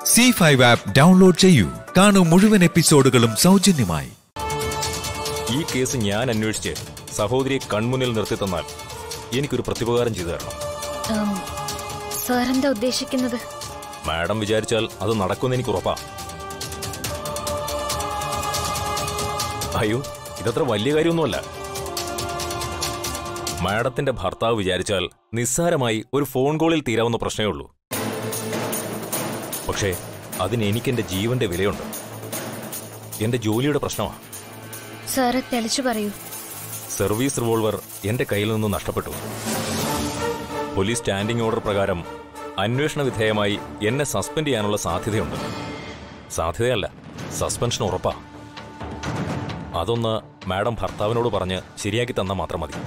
C five app download ചെയ്യൂ കാണൂ മുഴുവൻ എപ്പിസോഡുകളും സൗജന്യമായി ഈ കേസ് ഞാൻ അന്വേഷിച്ച് സഹോദരിയെ കൺമുന്നിൽ നിർത്തി തന്നാൽ എനിക്കൊരു പ്രത്യുപകാരം ചെയ്തു തരണം ഉം, സാർ എന്താ ഉദ്ദേശിക്കുന്നത് മാഡം വിചാരിച്ചാൽ അത് നടക്കുമെന്ന് എനിക്ക് ഉറപ്പാ അയ്യോ ഇതത്ര വലിയ കാര്യമൊന്നുമല്ല മാഡത്തിന്റെ ഭർത്താവ് വിചാരിച്ചാൽ നിസ്സാരമായി ഒരു ഫോൺ കോളിൽ തീരാവുന്ന പ്രശ്നമേ ഉള്ളൂ പക്ഷേ അതിന് എനിക്കെന്റെ ജീവന്റെ വിലയുണ്ട് എന്റെ ജോലിയുടെ പ്രശ്നമാണ് സാറ് തെളിച്ചു പറയൂ സർവീസ് റിവോൾവർ എന്റെ കയ്യിൽ നിന്ന് നഷ്ടപ്പെട്ടു പോലീസ് സ്റ്റാൻഡിംഗ് ഓർഡർ പ്രകാരം അന്വേഷണ വിധേയമായി എന്നെ സസ്പെൻഡ് ചെയ്യാനുള്ള സാധ്യതയുണ്ട് സാധ്യതയല്ല സസ്പെൻഷൻ ഉറപ്പാ അതൊന്ന് മാഡം ഭർത്താവിനോട് പറഞ്ഞ് ശരിയാക്കി തന്നാൽ മാത്രം മതി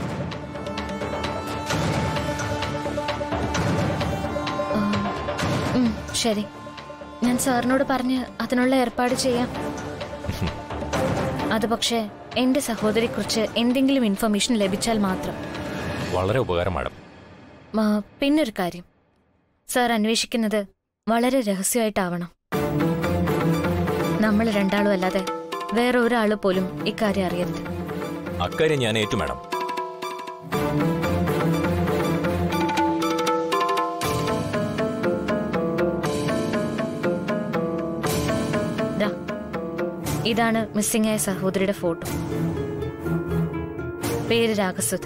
ഉം, ശരി ഞാൻ സാറിനോട് പറഞ്ഞ് അതിനുള്ള ഏർപ്പാട് ചെയ്യാം അത് പക്ഷേ എന്റെ സഹോദരിയെക്കുറിച്ച് എന്തെങ്കിലും ഇൻഫർമേഷൻ ലഭിച്ചാൽ മാത്രം വളരെ ഉപകാരം മാഡം ആ, പിന്നൊരു കാര്യം സാർ അന്വേഷിക്കുന്നത് വളരെ രഹസ്യമായിട്ടാവണം നമ്മൾ രണ്ടാളും അല്ലാതെ വേറെ ഒരാൾ പോലും ഇക്കാര്യം അറിയരുത് അക്കാര്യം ഞാൻ ഏറ്റു മാഡം ദാ, ഇതാണ് മിസ്സിംഗ് ആയ സഹോദരിയുടെ ഫോട്ടോ പേര് രാഗസുധ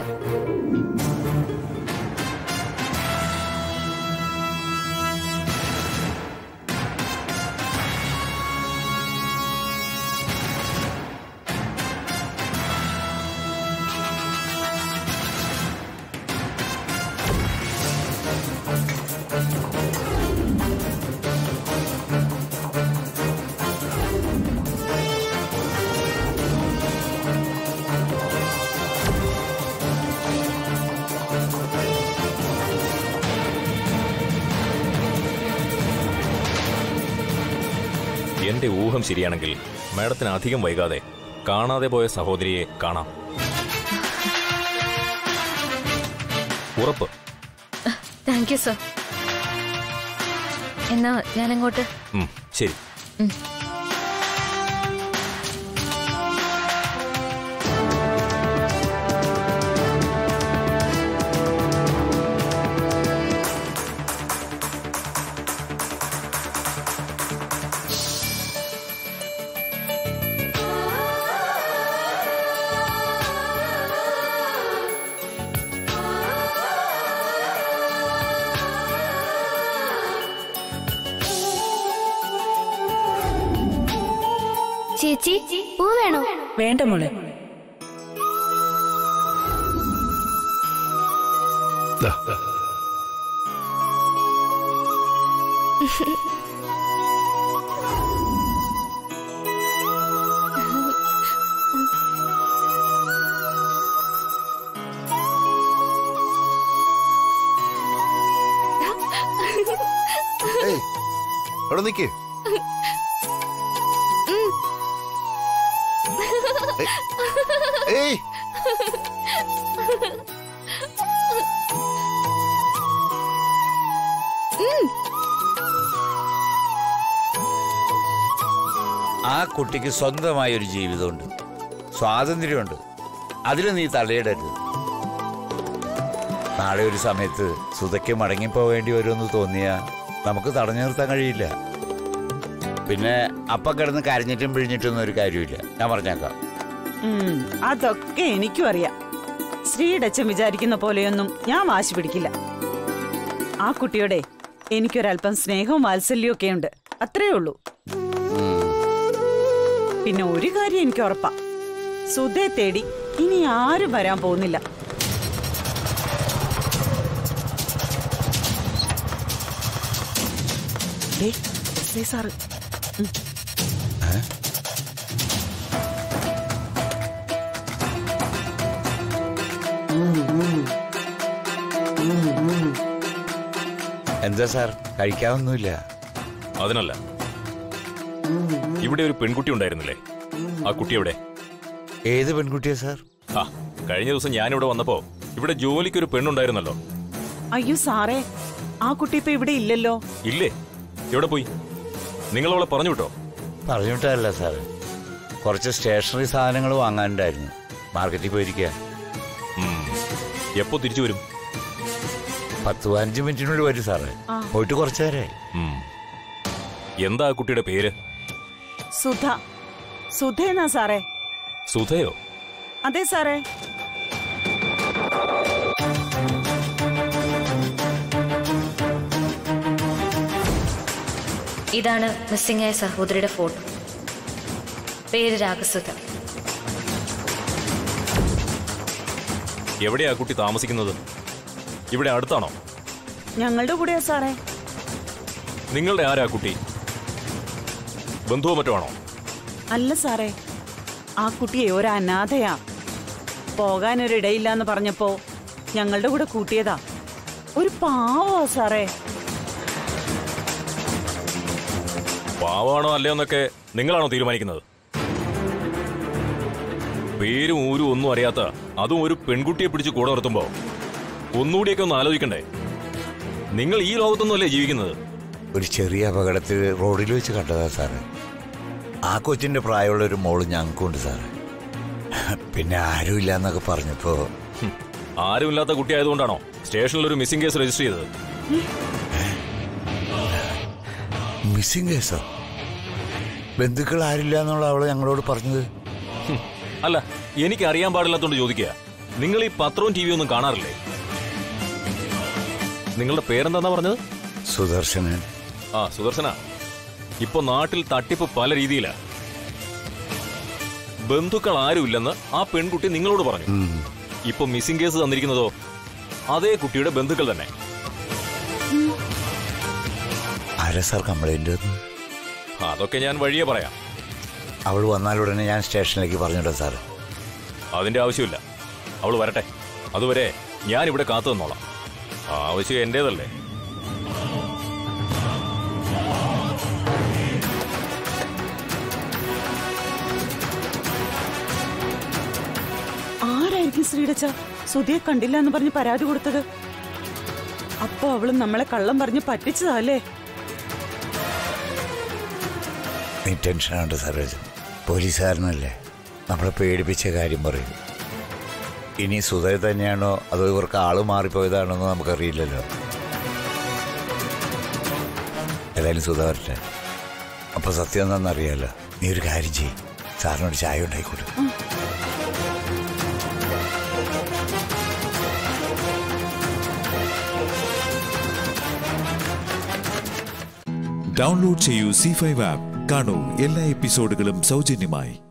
എന്റെ ഊഹം ശരിയാണെങ്കിൽ മാഡത്തിന് അധികം വൈകാതെ കാണാതെ പോയ സഹോദരിയെ കാണാം ഉറപ്പ് താങ്ക് യു സർ എന്നാ ഞാനങ്ങോട്ട് ഉം, ശരി ഉം. ചേച്ചി പൂ വേണോ വേണ്ട മോളെ ഏയ് അവിടെ നിക്ക് ഏയ്, ഏയ് ആ കുട്ടിക്ക് സ്വന്തമായ ഒരു ജീവിതമുണ്ട് സ്വാതന്ത്ര്യമുണ്ട് അതിൽ നീ തലയിടരുത് നാളെ ഒരു സമയത്ത് സുതയ്ക്ക് മടങ്ങിപ്പോവേണ്ടി വരുമെന്ന് തോന്നിയാ നമുക്ക് തടഞ്ഞു നിർത്താൻ കഴിയില്ല പിന്നെ അപ്പം കിടന്ന് കരഞ്ഞിട്ടും പിഴിഞ്ഞിട്ടൊന്നും ഒരു കാര്യമില്ല ഞാൻ പറഞ്ഞേക്കാം ഉം, അതൊക്കെ എനിക്കും അറിയാം ശ്രീടച്ചൻ വിചാരിക്കുന്ന പോലെയൊന്നും ഞാൻ വാശി പിടിക്കില്ല ആ കുട്ടിയോടെ എനിക്കൊരല്പം സ്നേഹവും വാത്സല്യവും ഒക്കെ ഉണ്ട് അത്രേ ഉള്ളൂ പിന്നെ ഒരു കാര്യം എനിക്ക് ഉറപ്പാ സുധയെ തേടി ഇനി ആരും വരാൻ പോകുന്നില്ല ദേ, എസ് ഐ സാറ് എന്താ സാർ കഴിക്കാവുന്നില്ല അതിനല്ല ഇവിടെ ഒരു പെൺകുട്ടി ഉണ്ടായിരുന്നില്ലേ ആ കുട്ടി എവിടെ ഏത് പെൺകുട്ടിയാ സാർ ആ കഴിഞ്ഞ ദിവസം ഞാനിവിടെ വന്നപ്പോ ഇവിടെ ജോലിക്കൊരു പെണ്ണുണ്ടായിരുന്നല്ലോ അയ്യോ സാറേ ആ കുട്ടി ഇപ്പൊ ഇവിടെ ഇല്ലല്ലോ ഇല്ലേ എവിടെ പോയി നിങ്ങൾ അവളെ പറഞ്ഞു വിട്ടോ പറഞ്ഞിട്ടല്ല സാറ് കുറച്ച് സ്റ്റേഷനറി സാധനങ്ങൾ വാങ്ങാനുണ്ടായിരുന്നു മാർക്കറ്റിൽ പോയിരിക്കുക ഉം. എപ്പോ തിരിച്ചു വരും പത്ത് പതിനഞ്ച് മിനിറ്റിനുള്ളിൽ വരും സാറ് പോയിട്ട് കുറച്ച് നേരമായി ഉം. എന്താ ആ കുട്ടിയുടെ പേര് സുധ സുധേന്നാ സാറേ സുധയോ അതെ സാറേ ഇതാണ് മിസ്സിംഗ് ആയ സഹോദരിയുടെ ഫോട്ടോ പേര് രാഗസുധ എവിടെയാ ആ കുട്ടി താമസിക്കുന്നത് ഇവിടെ അടുത്താണോ ഞങ്ങളുടെ കൂടെയാ സാറേ നിങ്ങളുടെ ആരാ ആ കുട്ടി ബന്ധുവോ മറ്റോ ആണോ അല്ല സാറേ ആ കുട്ടിയെ ഒരു അനാഥയാ പോകാനൊരിടയില്ലാന്ന് പറഞ്ഞപ്പോ ഞങ്ങളുടെ കൂടെ കൂട്ടിയതാ ഒരു പാവോ സാറേ പാവാണോ അല്ലയോ എന്നൊക്കെ നിങ്ങളാണോ തീരുമാനിക്കുന്നത് പേരും ഊരും ഒന്നും അറിയാത്ത അതും ഒരു പെൺകുട്ടിയെ പിടിച്ച് കൂടെ നിർത്തുമ്പോ ഒന്നുകൂടിയൊക്കെ ഒന്ന് ആലോചിക്കണ്ടേ നിങ്ങൾ ഈ ലോകത്തൊന്നുമല്ലേ ജീവിക്കുന്നത് ഒരു ചെറിയ അപകടത്തിൽ റോഡിൽ വെച്ച് കണ്ടതാ സാറ് ആ കൊച്ചിന്റെ പ്രായമുള്ള ഒരു മോള് ഞങ്ങൾക്കുണ്ട് സാറ് പിന്നെ ആരുമില്ല എന്നൊക്കെ പറഞ്ഞപ്പോ ഹും, ആരുമില്ലാത്ത കുട്ടിയായതുകൊണ്ടാണോ സ്റ്റേഷനിൽ ഒരു മിസ്സിംഗ് കേസ് രജിസ്റ്റർ ചെയ്തത് മിസ്സിംഗ് കേസോ ബന്ധുക്കൾ ആരില്ല എന്നുള്ള അവള് ഞങ്ങളോട് പറഞ്ഞത് ഹും, അല്ല എനിക്ക് അറിയാൻ പാടില്ലാത്തോണ്ട് ചോദിക്കുക നിങ്ങൾ ഈ പത്രവും ടി ഒന്നും കാണാറില്ലേ നിങ്ങളുടെ പേരെന്താന്നാ പറഞ്ഞത് സുദർശനൻ ആ സുദർശന ഇപ്പൊ നാട്ടിൽ തട്ടിപ്പ് പല രീതിയിലാ ബന്ധുക്കൾ ആരുമില്ലെന്ന് ആ പെൺകുട്ടി നിങ്ങളോട് പറഞ്ഞു ഉം. ഇപ്പൊ മിസ്സിംഗ് കേസ് തന്നിരിക്കുന്നതോ അതേ കുട്ടിയുടെ ബന്ധുക്കൾ തന്നെ ആരാ സാർ കംപ്ലൈന്റ് തന്നു അതൊക്കെ ഞാൻ വഴിയെ പറയാം അവൾ വന്നാലുടനെ ഞാൻ സ്റ്റേഷനിലേക്ക് പറഞ്ഞിട്ടോ സാറ് അതിന്റെ ആവശ്യമില്ല അവൾ വരട്ടെ അതുവരെ ഞാൻ ഇവിടെ കാത്തു നിന്നോളാം ആവശ്യം എന്റേതല്ലേ ആരായിരിക്കും ശ്രീടച്ച സുധിയെ കണ്ടില്ല എന്ന് പറഞ്ഞ് പരാതി കൊടുത്തത് അപ്പൊ അവള് നമ്മളെ കള്ളം പറഞ്ഞ് പറ്റിച്ചതല്ലേ നീ ടെൻഷനാണ്ട് സാറേ പോലീസുകാരനല്ലേ നമ്മളെ പേടിപ്പിച്ച കാര്യം പറയും ഇനി സുധയ തന്നെയാണോ അതോ ഇവർക്ക് ആള് മാറിപ്പോയതാണോ എന്ന് നമുക്കറിയില്ലല്ലോ ഏതായാലും സുധ വരട്ടെ അപ്പൊ സത്യം എന്താണെന്നറിയാലോ നീ ഒരു കാര്യം ചെയ്യും സാറിനോട് ചായ ഉണ്ടായിക്കോട്ടെ ഡൗൺലോഡ് ചെയ്യൂ സി ഫൈവ് ആപ്പ് കാണൂ എല്ലാ എപ്പിസോഡുകളും സൗജന്യമായി